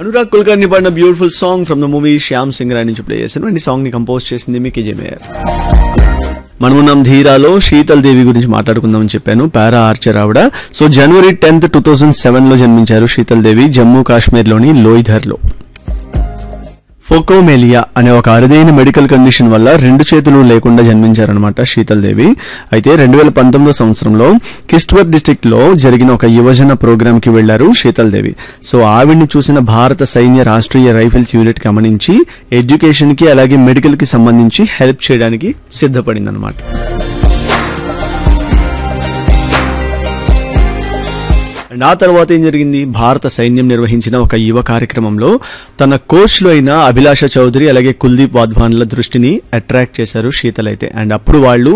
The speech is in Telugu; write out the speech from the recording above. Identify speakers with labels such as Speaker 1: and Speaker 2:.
Speaker 1: అనురాగ్ కుల్కర్ని పాడిన beautiful song from the movie Shyam Singha Roy నుంచి ప్లే చేశాను అండ్ ఈ సాంగ్ ని కంపోజ్ చేసింది మీకు మేయర్ మనమున్నాం ధీరాలో శీతల్ దేవి గురించి మాట్లాడుకుందామని చెప్పాను పారా ఆర్చర్ ఆవిడ సో జనవరి టెన్త్ టూ థౌజండ్ సెవెన్ లో జన్మించారు శీతల్ దేవి జమ్మూ కాశ్మీర్ లోని లోయిధర్ లో ఫోకోమేలియా అనే ఒక అరుదైన మెడికల్ కండిషన్ వల్ల రెండు చేతులు లేకుండా జన్మించారనమాట శీతల్ దేవి అయితే రెండు వేల పంతొమ్మిదో సంవత్సరంలో కిస్ట్వర్ డిస్టిక్ లో జరిగిన ఒక యువజన ప్రోగ్రామ్ కి వెళ్లారు శీతల్ దేవి సో ఆవిడ్ని చూసిన భారత సైన్య రాష్ట్రీయ రైఫిల్స్ యూనిట్ గమనించి ఎడ్యుకేషన్ కి అలాగే మెడికల్ కి సంబంధించి హెల్ప్ చేయడానికి సిద్ధపడింది అనమాట అండ్ ఆ తర్వాత ఏం జరిగింది భారత సైన్యం నిర్వహించిన ఒక యువ కార్యక్రమంలో తన కోచ్లు అయిన అభిలాష చౌదరి అలాగే కుల్దీప్ వాధ్వాన్ల దృష్టిని అట్రాక్ట్ చేశారు శీతల్ అయితే అండ్ అప్పుడు వాళ్ళు